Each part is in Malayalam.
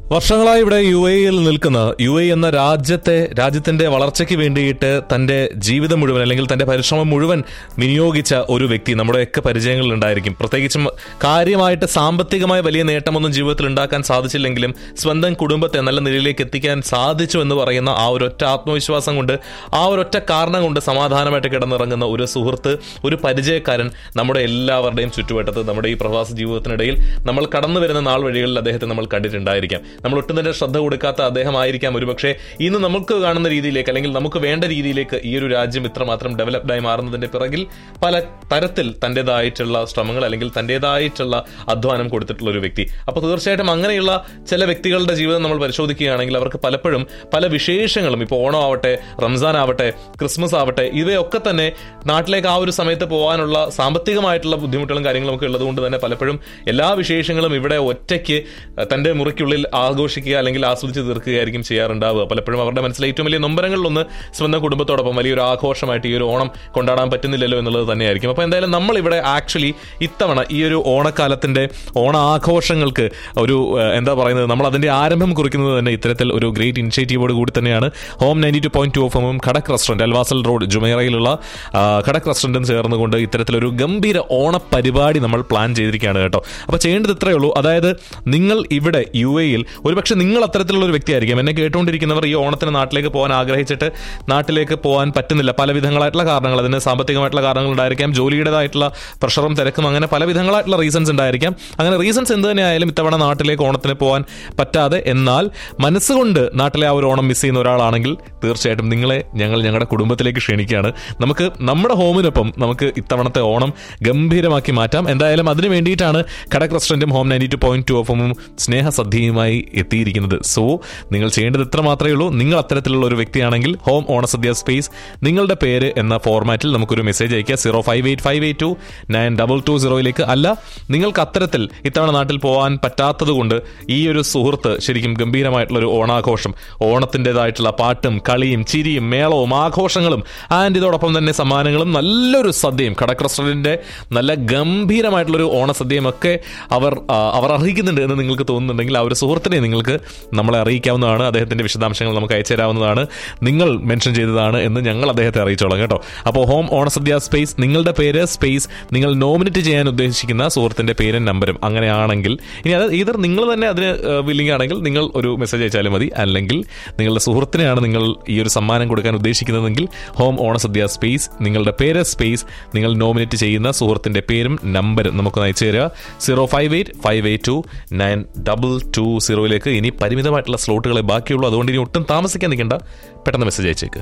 വർഷങ്ങളായി ഇവിടെ യു എയിൽ നിൽക്കുന്ന യു എ എന്ന രാജ്യത്തെ രാജ്യത്തിന്റെ വളർച്ചയ്ക്ക് വേണ്ടിയിട്ട് തന്റെ ജീവിതം മുഴുവൻ അല്ലെങ്കിൽ തന്റെ പരിശ്രമം മുഴുവൻ വിനിയോഗിച്ച ഒരു വ്യക്തി നമ്മുടെയൊക്കെ പരിചയങ്ങളിൽ ഉണ്ടായിരിക്കും പ്രത്യേകിച്ചും കാര്യമായിട്ട് സാമ്പത്തികമായ വലിയ നേട്ടമൊന്നും ജീവിതത്തിൽ ഉണ്ടാക്കാൻ സാധിച്ചില്ലെങ്കിലും സ്വന്തം കുടുംബത്തെ നല്ല നിലയിലേക്ക് എത്തിക്കാൻ സാധിച്ചു എന്ന് പറയുന്ന ആ ഒരൊറ്റ ആത്മവിശ്വാസം കൊണ്ട് ആ ഒരൊറ്റ കാരണം കൊണ്ട് സമാധാനമായിട്ട് കിടന്നിറങ്ങുന്ന ഒരു സുഹൃത്ത് ഒരു പരിചയക്കാരൻ നമ്മുടെ എല്ലാവരുടെയും ചുറ്റുവട്ടത്ത് നമ്മുടെ ഈ പ്രവാസ ജീവിതത്തിനിടയിൽ നമ്മൾ കടന്നു വരുന്ന നാൾ വഴികളിൽ അദ്ദേഹത്തെ നമ്മൾ കണ്ടിട്ടുണ്ടായിരിക്കാം നമ്മൾ ഒട്ടും തന്നെ ശ്രദ്ധ കൊടുക്കാത്ത അദ്ദേഹമായിരിക്കാം ഒരുപക്ഷെ ഇന്ന് നമുക്ക് കാണുന്ന രീതിയിലേക്ക് അല്ലെങ്കിൽ നമുക്ക് വേണ്ട രീതിയിലേക്ക് ഈ ഒരു രാജ്യം ഇത്രമാത്രം ഡെവലപ്ഡായി മാറുന്നതിന്റെ പിറകിൽ പല തരത്തിൽ തന്റേതായിട്ടുള്ള ശ്രമങ്ങൾ അല്ലെങ്കിൽ തന്റേതായിട്ടുള്ള അധ്വാനം കൊടുത്തിട്ടുള്ള ഒരു വ്യക്തി അപ്പോൾ തീർച്ചയായിട്ടും അങ്ങനെയുള്ള ചില വ്യക്തികളുടെ ജീവിതം നമ്മൾ പരിശോധിക്കുകയാണെങ്കിൽ അവർക്ക് പലപ്പോഴും പല വിശേഷങ്ങളും ഇപ്പോൾ ഓണം ആവട്ടെ റംസാൻ ആവട്ടെ ക്രിസ്മസ് ആവട്ടെ ഇവയൊക്കെ തന്നെ നാട്ടിലേക്ക് ആ ഒരു സമയത്ത് പോകാനുള്ള സാമ്പത്തികമായിട്ടുള്ള ബുദ്ധിമുട്ടുകളും കാര്യങ്ങളും ഒക്കെ ഉള്ളതുകൊണ്ട് തന്നെ പലപ്പോഴും എല്ലാ വിശേഷങ്ങളും ഇവിടെ ഒറ്റയ്ക്ക് തന്റെ മുറിക്കുള്ളിൽ ആഘോഷിക്കുക അല്ലെങ്കിൽ ആസ്വദിച്ച് തീർക്കുകയായിരിക്കും ചെയ്യാറുണ്ടാവുക പലപ്പോഴും അവരുടെ മനസ്സിലെ ഏറ്റവും വലിയ നൊമ്പരങ്ങളിലൊന്ന് സ്വന്തം കുടുംബത്തോടൊപ്പം വലിയൊരു ആഘോഷമായിട്ട് ഈ ഒരു ഓണം കൊണ്ടാടാൻ പറ്റുന്നില്ലല്ലോ എന്നുള്ളത് തന്നെയായിരിക്കും അപ്പോൾ എന്തായാലും നമ്മൾ ഇവിടെ ആക്ച്വലി ഇത്തവണ ഈ ഒരു ഓണക്കാലത്തിന്റെ ഓണ ആഘോഷങ്ങൾക്ക് ഒരു ഏഹ്, എന്താ പറയുന്നത് നമ്മൾ അതിന്റെ ആരംഭം കുറിക്കുന്നത് തന്നെ ഇത്തരത്തിൽ ഒരു ഗ്രേറ്റ് ഇനിഷ്യേറ്റീവോട് കൂടി തന്നെയാണ് home ninety two point two F എമ്മും ഖടക് റെസ്റ്റോറന്റ് അൽവാസൽ റോഡ് ജുമേറയിലുള്ള ആ, ഖടക് റെസ്റ്റോറന്റും ചേർന്നുകൊണ്ട് ഇത്തരത്തിലൊരു ഗംഭീര ഓണ പരിപാടി നമ്മൾ പ്ലാൻ ചെയ്തിരിക്കുകയാണ് കേട്ടോ അപ്പോൾ ചെയ്യേണ്ടത് ഇത്രയേ ഉള്ളൂ അതായത് നിങ്ങൾ ഇവിടെ യു എയിൽ ഒരുപക്ഷെ നിങ്ങൾ അത്തരത്തിലുള്ള ഒരു വ്യക്തിയായിരിക്കും എന്നെ കേട്ടുകൊണ്ടിരിക്കുന്നവർ ഈ ഓണത്തിന് നാട്ടിലേക്ക് പോകാൻ ആഗ്രഹിച്ചിട്ട് നാട്ടിലേക്ക് പോകാൻ പറ്റുന്നില്ല പല വിധങ്ങളായിട്ടുള്ള കാരണങ്ങൾ അതിന് സാമ്പത്തികമായിട്ടുള്ള കാരണങ്ങൾ ഉണ്ടായിരിക്കാം ജോലിയുടേതായിട്ടുള്ള പ്രഷറും തിരക്കും അങ്ങനെ പല വിധങ്ങളായിട്ടുള്ള റീസൺസ് ഉണ്ടായിരിക്കാം അങ്ങനെ റീസൺസ് എന്ത് തന്നെയായാലും ഇത്തവണ നാട്ടിലേക്ക് ഓണത്തിന് പോകാൻ പറ്റാതെ എന്നാൽ മനസ്സുകൊണ്ട് നാട്ടിലെ ആ ഒരു ഓണം മിസ് ചെയ്യുന്ന ഒരാളാണെങ്കിൽ തീർച്ചയായിട്ടും നിങ്ങളെ ഞങ്ങൾ ഞങ്ങളുടെ കുടുംബത്തിലേക്ക് ക്ഷണിക്കുകയാണ് നമുക്ക് നമ്മുടെ ഹോമിനൊപ്പം നമുക്ക് ഇത്തവണത്തെ ഓണം ഗംഭീരമാക്കി മാറ്റാം എന്തായാലും അതിന് വേണ്ടിയിട്ടാണ് കടക് റെസ്റ്റോറൻറ്റും home ninety two point two എഫും സ്നേഹസദ്യയുമായി എത്തിയിരിക്കുന്നത് സോ നിങ്ങൾ ചെയ്യേണ്ടത് ഇത്ര മാത്രമേ ഉള്ളൂ നിങ്ങൾ അത്തരത്തിലുള്ള ഒരു വ്യക്തിയാണെങ്കിൽ ഹോം ഓണസദ്യ സ്പേസ് നിങ്ങളുടെ പേര് എന്ന ഫോർമാറ്റിൽ നമുക്കൊരു മെസ്സേജ് അയക്കുക zero five eight five eight two nine double two സീറോയിലേക്ക് അല്ല നിങ്ങൾക്ക് അത്തരത്തിൽ ഇത്തവണ നാട്ടിൽ പോകാൻ പറ്റാത്തത് കൊണ്ട് ഈ ഒരു സുഹൃത്ത് ശരിക്കും ഗംഭീരമായിട്ടുള്ള ഒരു ഓണാഘോഷം ഓണത്തിൻ്റെതായിട്ടുള്ള പാട്ടും കളിയും ചിരിയും മേളവും ആഘോഷങ്ങളും ആൻഡ് ഇതോടൊപ്പം തന്നെ സമ്മാനങ്ങളും നല്ലൊരു സദ്യയും കടക് റെസ്റ്റോറൻറ്റിൻ്റെ നല്ല ഗംഭീരമായിട്ടുള്ളൊരു ഓണസദ്യയും ഒക്കെ അവർ ആ, അവർ അർഹിക്കുന്നുണ്ട് എന്ന് നിങ്ങൾക്ക് തോന്നുന്നുണ്ടെങ്കിൽ ആ ഒരു സുഹൃത്തിനെ നിങ്ങൾക്ക് നമ്മളെ അറിയിക്കാവുന്നതാണ് അദ്ദേഹത്തിന്റെ വിശദാംശങ്ങൾ നമുക്ക് അയച്ചു തരാവുന്നതാണ് നിങ്ങൾ മെൻഷൻ ചെയ്തതാണ് എന്ന് ഞങ്ങൾ അദ്ദേഹത്തെ അറിയിച്ചോളാം കേട്ടോ അപ്പോൾ ഹോം ഓണസദ്യ സ്പേസ് നിങ്ങളുടെ പേര് സ്പേസ് നിങ്ങൾ നോമിനേറ്റ് ചെയ്യാൻ ഉദ്ദേശിക്കുന്ന സുഹൃത്തിന്റെ പേരും നമ്പരും അങ്ങനെയാണെങ്കിൽ ഇനി അത് ഈതർ നിങ്ങൾ തന്നെ അതിന് വില്ലിംഗ് ആണെങ്കിൽ നിങ്ങൾ ഒരു മെസ്സേജ് അയച്ചാലും മതി അല്ലെങ്കിൽ നിങ്ങളുടെ സുഹൃത്തിനെയാണ് നിങ്ങൾ ഈ ഒരു സമ്മാനം കൊടുക്കാൻ ഉദ്ദേശിക്കുന്നതെങ്കിൽ ഹോം ഓണസദ്യ സ്പേസ് നിങ്ങളുടെ പേര് സ്പേസ് നിങ്ങൾ നോമിനേറ്റ് ചെയ്യുന്ന സുഹൃത്തിന്റെ പേരും നമ്പരും നമുക്ക് അയച്ചു തരിക zero five eight five eight two nine double two സീറോയിലേക്ക് ഇനി പരിമിതമായിട്ടുള്ള സ്ലോട്ടുകളെ ബാക്കിയുള്ളൂ അതുകൊണ്ട് ഇനി ഒട്ടും താമസിക്കാൻ നിൽക്കേണ്ട പെട്ടെന്ന് മെസ്സേജ് അയച്ചേക്ക്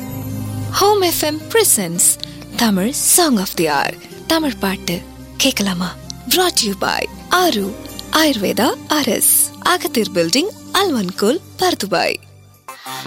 home FM presents Tamil song of the ஆர் தமிழ் பாட்டு கேட்கலாமா brought you by Aaru Ayurveda அரஸ் அகத்தீர் பில்டிங் அல்வன்கோல் பர்துபாய்